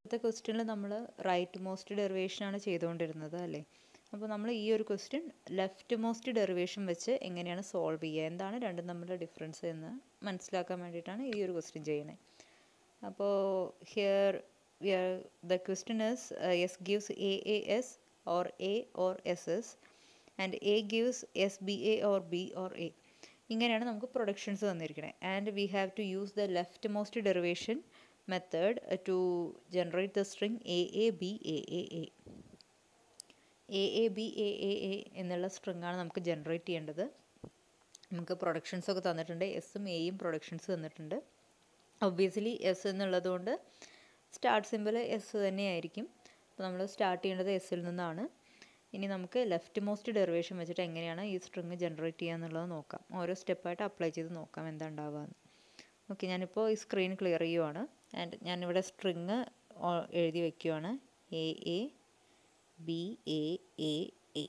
അടുത്ത ക്വസ്റ്റ്യനിൽ നമ്മൾ റൈറ്റ് മോസ്റ്റ് ഡെറിവേഷനാണ് ചെയ്തുകൊണ്ടിരുന്നത് അല്ലേ അപ്പോൾ നമ്മൾ ഈ ഒരു ക്വസ്റ്റ്യൻ ലെഫ്റ്റ് മോസ്റ്റ് ഡെറിവേഷൻ വെച്ച് എങ്ങനെയാണ് സോൾവ് ചെയ്യുക എന്താണ് രണ്ടും തമ്മിലുള്ള ഡിഫറൻസ് എന്ന് മനസ്സിലാക്കാൻ വേണ്ടിയിട്ടാണ് ഈ ഒരു ക്വസ്റ്റ്യൻ ചെയ്യുന്നത് അപ്പോൾ here we are the question is S gives A A S or A or S S and A gives S B A or B or A ഇങ്ങനെയാണ് നമുക്ക് പ്രൊഡക്ഷൻസ് തന്നിരിക്കുന്നത് and we have to use the left most derivation method to generate the string A A B A A A A A B A A A എന്നുള്ള സ്ട്രിങ്ങാണ് നമുക്ക് generate ചെയ്യേണ്ടത് നമുക്ക് productions ഒക്കെ തന്നിട്ടുണ്ട് എസും എയും പ്രൊഡക്ഷൻസ് തന്നിട്ടുണ്ട് ഒബ്വിയസ്ലി എസ് എന്നുള്ളത് കൊണ്ട് സ്റ്റാർട്ട് സിമ്പിൾ എസ് തന്നെയായിരിക്കും അപ്പോൾ നമ്മൾ സ്റ്റാർട്ട് ചെയ്യേണ്ടത് എസ്സിൽ നിന്നാണ് ഇനി നമുക്ക് ലെഫ്റ്റ് മോസ്റ്റ് ഡെറിവേഷൻ വെച്ചിട്ട് എങ്ങനെയാണ് ഈ സ്ട്രിങ് ജനറേറ്റ് ചെയ്യുക എന്നുള്ളത് നോക്കാം ഓരോ സ്റ്റെപ്പായിട്ട് അപ്ലൈ ചെയ്ത് നോക്കാം എന്താ ഉണ്ടാവുകയെന്ന് ഓക്കെ ഞാനിപ്പോൾ ഈ സ്ക്രീൻ ക്ലിയർ ചെയ്യുവാണ് ആൻഡ് ഞാനിവിടെ സ്ട്രിങ് എഴുതി വയ്ക്കുവാണ് A A B A A A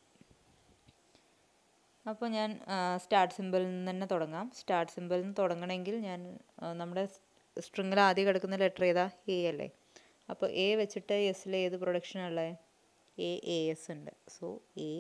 അപ്പോൾ ഞാൻ സ്റ്റാർട്ട് സിമ്പിളിൽ നിന്ന് തന്നെ തുടങ്ങാം സ്റ്റാർട്ട് സിമ്പിളിൽ നിന്ന് തുടങ്ങണമെങ്കിൽ ഞാൻ നമ്മുടെ സ്ട്രിങ്ങിൽ ആദ്യം കിടക്കുന്ന ലെറ്റർ ഏതാ എ അല്ലേ അപ്പോൾ എ വെച്ചിട്ട് എസ്സിൽ ഏത് പ്രൊഡക്ഷനുള്ളത് എ എ എസ് ഉണ്ട് സോ എ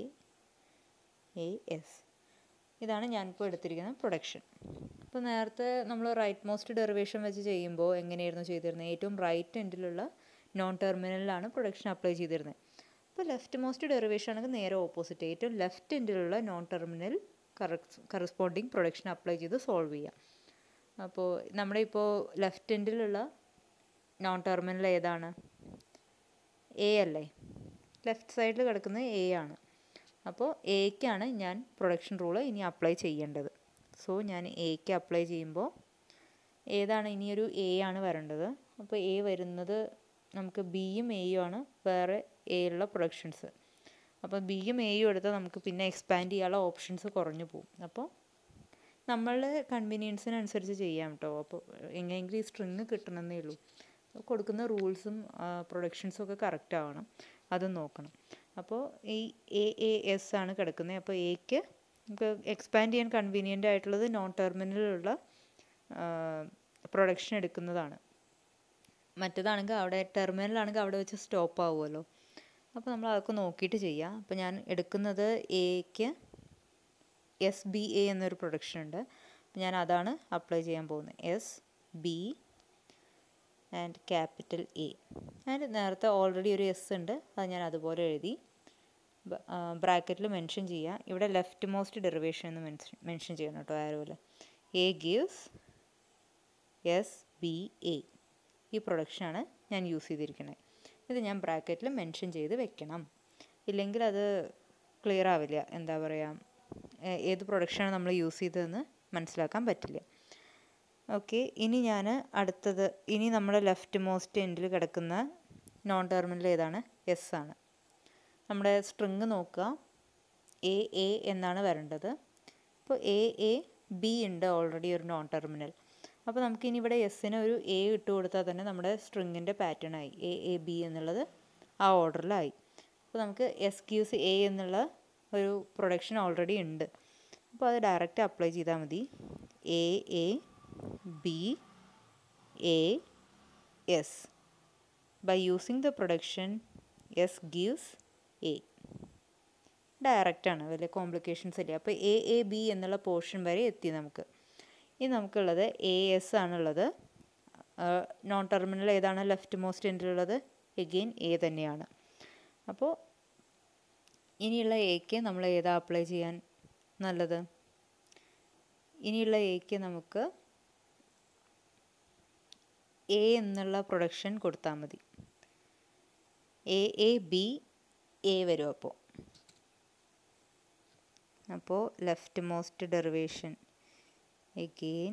എ എസ് ഇതാണ് ഞാനിപ്പോൾ എടുത്തിരിക്കുന്ന പ്രൊഡക്ഷൻ അപ്പോൾ നേരത്തെ നമ്മൾ റൈറ്റ് മോസ്റ്റ് ഡെറിവേഷൻ വെച്ച് ചെയ്യുമ്പോൾ എങ്ങനെയായിരുന്നു ചെയ്തിരുന്നത് ഏറ്റവും റൈറ്റ് എൻഡിലുള്ള നോൺ ടെർമിനലിലാണ് പ്രൊഡക്ഷൻ അപ്ലൈ ചെയ്തിരുന്നത് അപ്പോൾ ലെഫ്റ്റ് മോസ്റ്റ് ഡെറിവേഷൻ ആണെങ്കിൽ നേരെ ഓപ്പോസിറ്റ് ഏറ്റവും ലെഫ്റ്റ് എൻഡിലുള്ള non terminal corresponding production apply ചെയ്ത് സോൾവ് ചെയ്യാം അപ്പോൾ നമ്മുടെ ഇപ്പോൾ ലെഫ്റ്റ് എൻഡിലുള്ള നോൺ ടെർമിനൽ ഏതാണ് എ അല്ലേ ലെഫ്റ്റ് സൈഡിൽ കിടക്കുന്നത് എ ആണ് അപ്പോൾ എക്കാണ് ഞാൻ പ്രൊഡക്ഷൻ റൂള് ഇനി അപ്ലൈ ചെയ്യേണ്ടത് സോ ഞാൻ എക്ക് അപ്ലൈ ചെയ്യുമ്പോൾ ഏതാണ് ഇനിയൊരു എ ആണ് വരേണ്ടത് അപ്പോൾ എ വരുന്നത് നമുക്ക് ബിയും എയും ആണ് വേറെ എയിലുള്ള പ്രൊഡക്ഷൻസ് അപ്പോൾ ബിയും എയും എടുത്താൽ നമുക്ക് പിന്നെ എക്സ്പാൻഡ് ചെയ്യാനുള്ള ഓപ്ഷൻസ് കുറഞ്ഞു പോകും അപ്പോൾ നമ്മളുടെ കൺവീനിയൻസിനനുസരിച്ച് ചെയ്യാം കേട്ടോ അപ്പോൾ എങ്ങനെയെങ്കിലും ഈ സ്ട്രിങ് കിട്ടണമെന്നേ ഉള്ളൂ കൊടുക്കുന്ന റൂൾസും പ്രൊഡക്ഷൻസും ഒക്കെ കറക്റ്റ് ആവണം അതും നോക്കണം അപ്പോൾ ഈ എ എ എസ് ആണ് കിടക്കുന്നത് അപ്പോൾ എക്ക് നമുക്ക് എക്സ്പാൻഡ് ചെയ്യാൻ കൺവീനിയൻ്റ് ആയിട്ടുള്ളത് നോൺ ടെർമിനലിലുള്ള പ്രൊഡക്ഷൻ എടുക്കുന്നതാണ് മറ്റേതാണെങ്കിൽ അവിടെ ടെർമിനലാണെങ്കിൽ അവിടെ വെച്ച് സ്റ്റോപ്പ് ആവുമല്ലോ അപ്പോൾ നമ്മൾ അതൊക്കെ നോക്കിയിട്ട് ചെയ്യാം അപ്പോൾ ഞാൻ എടുക്കുന്നത് എക്ക് എസ് ബി എ എന്നൊരു പ്രൊഡക്ഷൻ ഉണ്ട് ഞാൻ അതാണ് അപ്ലൈ ചെയ്യാൻ പോകുന്നത് S B and capital A and നേരത്തെ ഓൾറെഡി ഒരു എസ് ഉണ്ട് അത് ഞാൻ അതുപോലെ എഴുതി ബ്രാക്കറ്റിൽ മെൻഷൻ ചെയ്യുക ഇവിടെ ലെഫ്റ്റ് മോസ്റ്റ് ഡെറിവേഷൻ എന്ന് മെൻഷൻ മെൻഷൻ ചെയ്യണം കേട്ടോ ആരോല് A gives S B A ഈ പ്രൊഡക്ഷനാണ് ഞാൻ യൂസ് ചെയ്തിരിക്കുന്നത് ഇത് ഞാൻ ബ്രാക്കറ്റിൽ മെൻഷൻ ചെയ്ത് വെക്കണം ഇല്ലെങ്കിൽ അത് ക്ലിയർ ആവില്ല എന്താ പറയുക ഏത് പ്രൊഡക്ഷനാണ് നമ്മൾ യൂസ് ചെയ്തതെന്ന് മനസ്സിലാക്കാൻ പറ്റില്ല ഓക്കെ ഇനി ഞാൻ അടുത്തത് ഇനി നമ്മുടെ ലെഫ്റ്റ് മോസ്റ്റ് എൻഡിൽ കിടക്കുന്ന നോൺ ടെർമിനൽ ഏതാണ് എസ് ആണ് നമ്മുടെ സ്ട്രിങ് നോക്കുക എ എ എന്നാണ് വരേണ്ടത് അപ്പോൾ എ എ ബി ഉണ്ട് ഓൾറെഡി ഒരു നോൺ ടെർമിനൽ അപ്പോൾ നമുക്ക് ഇനി ഇവിടെ എസ്സിന് ഒരു എ ഇട്ട് കൊടുത്താൽ തന്നെ നമ്മുടെ സ്ട്രിങ്ങിൻ്റെ പാറ്റേൺ ആയി എ എ ബി എന്നുള്ളത് ആ ഓർഡറിലായി അപ്പോൾ നമുക്ക് എസ് ക്യൂസ് എ എന്നുള്ള ഒരു പ്രൊഡക്ഷൻ ഓൾറെഡി ഉണ്ട് അപ്പോൾ അത് ഡയറക്റ്റ് അപ്ലൈ ചെയ്താൽ മതി A A B A S by using the production S gives A ഡയറക്റ്റാണ് വലിയ കോംപ്ലിക്കേഷൻസ് ഇല്ല അപ്പോൾ എ എ ബി എന്നുള്ള പോർഷൻ വരെ എത്തി നമുക്ക് ഇനി നമുക്കുള്ളത് എ എസ് ആണുള്ളത് നോൺ ടെർമിനൽ ഏതാണ് ലെഫ്റ്റ് മോസ്റ്റ് എൻഡിലുള്ളത് എഗെയിൻ എ തന്നെയാണ് അപ്പോൾ ഇനിയുള്ള എക്ക് നമ്മൾ ഏതാ അപ്ലൈ ചെയ്യാൻ നല്ലത് ഇനിയുള്ള എക്ക് നമുക്ക് എ എന്നുള്ള പ്രൊഡക്ഷൻ കൊടുത്താൽ മതി എ എ ബി എ വരും അപ്പോൾ അപ്പോൾ left most derivation again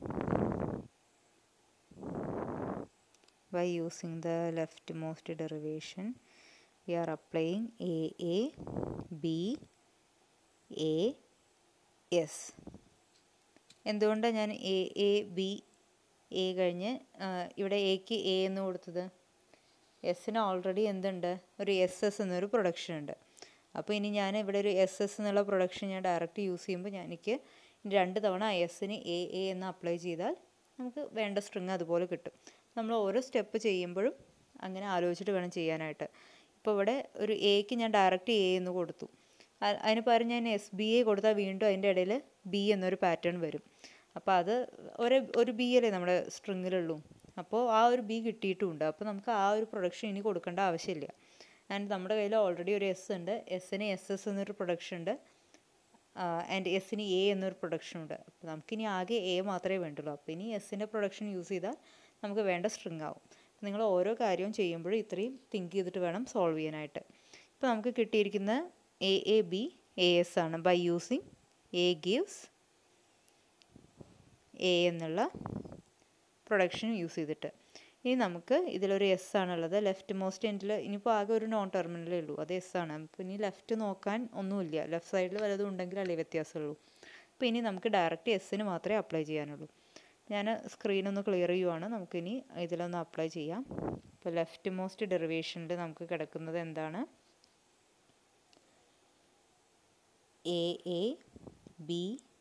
by using the leftmost derivation we are applying a a b a s എന്തുകൊണ്ടാണ് ഞാൻ എ എ ബി എ കഴിഞ്ഞ് ഇവിടെ എക്ക് എ എന്ന് കൊടുത്തത് എസ്സിന് ഓൾറെഡി എന്തുണ്ട് ഒരു എസ് എസ് എന്നൊരു പ്രൊഡക്ഷൻ ഉണ്ട് അപ്പോൾ ഇനി ഞാൻ ഇവിടെ ഒരു എസ് എസ് എന്നുള്ള പ്രൊഡക്ഷൻ ഞാൻ ഡയറക്റ്റ് യൂസ് ചെയ്യുമ്പോൾ ഞാൻ എനിക്ക് രണ്ട് തവണ എസ്സിന് എ എ എന്ന് അപ്ലൈ ചെയ്താൽ നമുക്ക് വേണ്ട സ്ട്രിങ് അതുപോലെ കിട്ടും നമ്മൾ ഓരോ സ്റ്റെപ്പ് ചെയ്യുമ്പോഴും അങ്ങനെ ആലോചിച്ചിട്ട് വേണം ചെയ്യാനായിട്ട് ഇപ്പോൾ ഇവിടെ ഒരു എക്ക് ഞാൻ ഡയറക്റ്റ് എ എന്ന് കൊടുത്തു അ- അതിന് പകരം ഞാൻ എസ് ബി എ കൊടുത്താൽ വീണ്ടും അതിൻ്റെ ഇടയിൽ ബി എന്നൊരു പാറ്റേൺ വരും അപ്പോൾ അത് ഒരു ഒരു ബി അല്ലേ നമ്മുടെ സ്ട്രിങ്ങിലുള്ളൂ അപ്പോൾ ആ ഒരു ബി കിട്ടിയിട്ടുമുണ്ട് അപ്പോൾ നമുക്ക് ആ ഒരു പ്രൊഡക്ഷൻ ഇനി കൊടുക്കേണ്ട ആവശ്യമില്ല ആൻഡ് നമ്മുടെ കയ്യിൽ ഓൾറെഡി ഒരു എസ് ഉണ്ട് എസ്സിന് എസ് എസ് എന്നൊരു പ്രൊഡക്ഷൻ ഉണ്ട് ആൻഡ് എസ്സിന് എ എന്നൊരു പ്രൊഡക്ഷൻ ഉണ്ട് അപ്പോൾ നമുക്കിനി ആകെ എ മാത്രമേ വേണ്ടുള്ളൂ അപ്പോൾ ഇനി എസ്സിൻ്റെ പ്രൊഡക്ഷൻ യൂസ് ചെയ്താൽ നമുക്ക് വേണ്ട സ്ട്രിങ് ആവും നിങ്ങൾ ഓരോ കാര്യവും ചെയ്യുമ്പോഴും ഇത്രയും തിങ്ക് ചെയ്തിട്ട് വേണം സോൾവ് ചെയ്യാനായിട്ട് ഇപ്പോൾ നമുക്ക് കിട്ടിയിരിക്കുന്ന A A B A S ആണ് by using A gives A എന്നുള്ള പ്രൊഡക്ഷൻ യൂസ് ചെയ്തിട്ട് ഇനി നമുക്ക് ഇതിലൊരു എസ് ആണുള്ളത് ലെഫ്റ്റ് മോസ്റ്റ് എൻഡിൽ ഇനിയിപ്പോൾ ആകെ ഒരു നോൺ ടെർമിനലേ ഉള്ളൂ അത് എസ് ആണ് അപ്പോൾ ഇനി ലെഫ്റ്റ് നോക്കാൻ ഒന്നുമില്ല ലെഫ്റ്റ് സൈഡിൽ വല്ലതും ഉണ്ടെങ്കിലല്ലേ വ്യത്യാസമുള്ളൂ അപ്പോൾ ഇനി നമുക്ക് ഡയറക്റ്റ് എസ്സിന് മാത്രമേ അപ്ലൈ ചെയ്യാനുള്ളൂ ഞാൻ സ്ക്രീൻ ഒന്ന് ക്ലിയർ ചെയ്യുവാണ് നമുക്കിനി ഇതിലൊന്ന് അപ്ലൈ ചെയ്യാം ഇപ്പോൾ ലെഫ്റ്റ് മോസ്റ്റ് ഡെറിവേഷനിൽ നമുക്ക് കിടക്കുന്നത് എന്താണ് A A B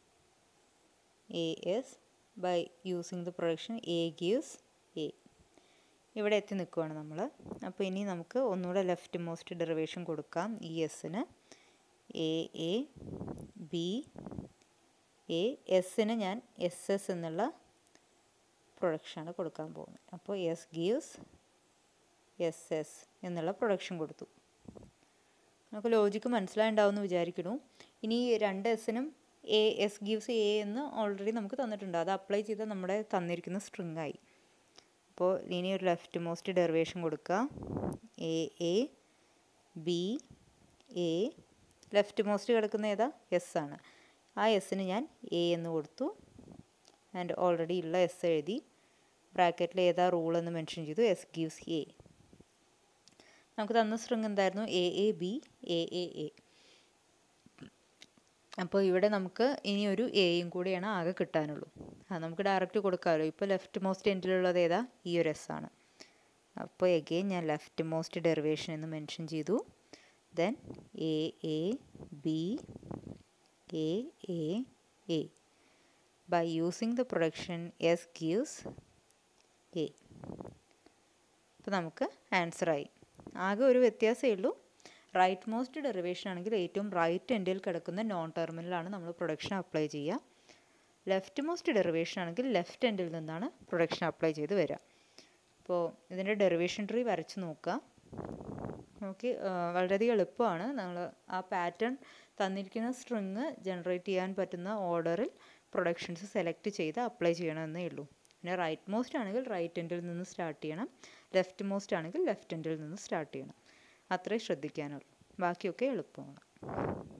A S by using the production A gives A ഇവിടെ എത്തി നിൽക്കുവാണ് നമ്മൾ അപ്പോൾ ഇനി നമുക്ക് ഒന്നുകൂടെ ലെഫ്റ്റ് മോസ്റ്റ് ഡെറിവേഷൻ കൊടുക്കാം ഇ എസിന് എ എ ബി എ എസിന് ഞാൻ എസ് എസ് എന്നുള്ള പ്രൊഡക്ഷനാണ് കൊടുക്കാൻ പോകുന്നത് അപ്പോൾ എസ് ഗീവ്സ് എസ് എസ് എന്നുള്ള പ്രൊഡക്ഷൻ കൊടുത്തു നമുക്ക് ലോജിക്ക് മനസ്സിലായിട്ടുണ്ടാവുമെന്ന് വിചാരിക്കുന്നു ഇനി ഈ രണ്ട് എസിനും എ എസ് ഗീവ്സ് എ എന്ന് ഓൾറെഡി നമുക്ക് തന്നിട്ടുണ്ട് അത് അപ്ലൈ ചെയ്താൽ നമ്മുടെ തന്നിരിക്കുന്ന സ്ട്രിങ് ആയി അപ്പോൾ ഇനി ഒരു ലെഫ്റ്റ് മോസ്റ്റ് ഡെറിവേഷൻ കൊടുക്കുക A A B A left most കിടക്കുന്ന ഏതാ എസ് ആണ് ആ എസ്സിന് ഞാൻ എ എന്ന് കൊടുത്തു ആൻഡ് ഓൾറെഡി ഉള്ള എസ് എഴുതി ബ്രാക്കറ്റിൽ ഏതാ റൂൾ എന്ന് മെൻഷൻ ചെയ്തു എസ് ഗീവ്സ് എ നമുക്ക് തന്ന സ്ട്രിങ് എന്തായിരുന്നു A A B A A A അപ്പോൾ ഇവിടെ നമുക്ക് ഇനി ഒരു എയും കൂടിയാണ് ആകെ കിട്ടാനുള്ളൂ അത് നമുക്ക് ഡയറക്റ്റ് കൊടുക്കാമല്ലോ ഇപ്പോൾ ലെഫ്റ്റ് മോസ്റ്റ് എൻഡിലുള്ളത് ഏതാ ഈ ഒരു എസ് ആണ് അപ്പോൾ എഗെയിൻ ഞാൻ ലെഫ്റ്റ് മോസ്റ്റ് ഡെറിവേഷൻ എന്ന് മെൻഷൻ ചെയ്തു then A A B A A A by using the production S gives A അപ്പോൾ നമുക്ക് ആൻസറായി ആകെ ഒരു വ്യത്യാസമേ ഉള്ളൂ റൈറ്റ് മോസ്റ്റ് ഡെറിവേഷൻ ആണെങ്കിൽ ഏറ്റവും റൈറ്റ് എൻഡിൽ കിടക്കുന്ന നോൺ ടെർമിനലാണ് നമ്മൾ പ്രൊഡക്ഷൻ അപ്ലൈ ചെയ്യുക ലെഫ്റ്റ് മോസ്റ്റ് ഡെറിവേഷൻ ആണെങ്കിൽ ലെഫ്റ്റ് എൻഡിൽ നിന്നാണ് പ്രൊഡക്ഷൻ അപ്ലൈ ചെയ്ത് വരിക അപ്പോൾ ഇതിൻ്റെ ഡെറിവേഷൻ ട്രീ വരച്ച് നോക്കുക നോക്കി വളരെയധികം എളുപ്പമാണ് നമ്മൾ ആ പാറ്റേൺ തന്നിരിക്കുന്ന സ്ട്രിങ് ജനറേറ്റ് ചെയ്യാൻ പറ്റുന്ന ഓർഡറിൽ പ്രൊഡക്ഷൻസ് സെലക്ട് ചെയ്ത് അപ്ലൈ ചെയ്യണമെന്നേ ഉള്ളൂ പിന്നെ റൈറ്റ് മോസ്റ്റ് ആണെങ്കിൽ റൈറ്റ് എൻഡിൽ നിന്ന് സ്റ്റാർട്ട് ചെയ്യണം ലെഫ്റ്റ് മോസ്റ്റ് ആണെങ്കിൽ ലെഫ്റ്റ് എൻഡിൽ നിന്ന് സ്റ്റാർട്ട് ചെയ്യണം അത്രേ ശ്രദ്ധിക്കാനുള്ളൂ ബാക്കിയൊക്കെ എളുപ്പമാണ്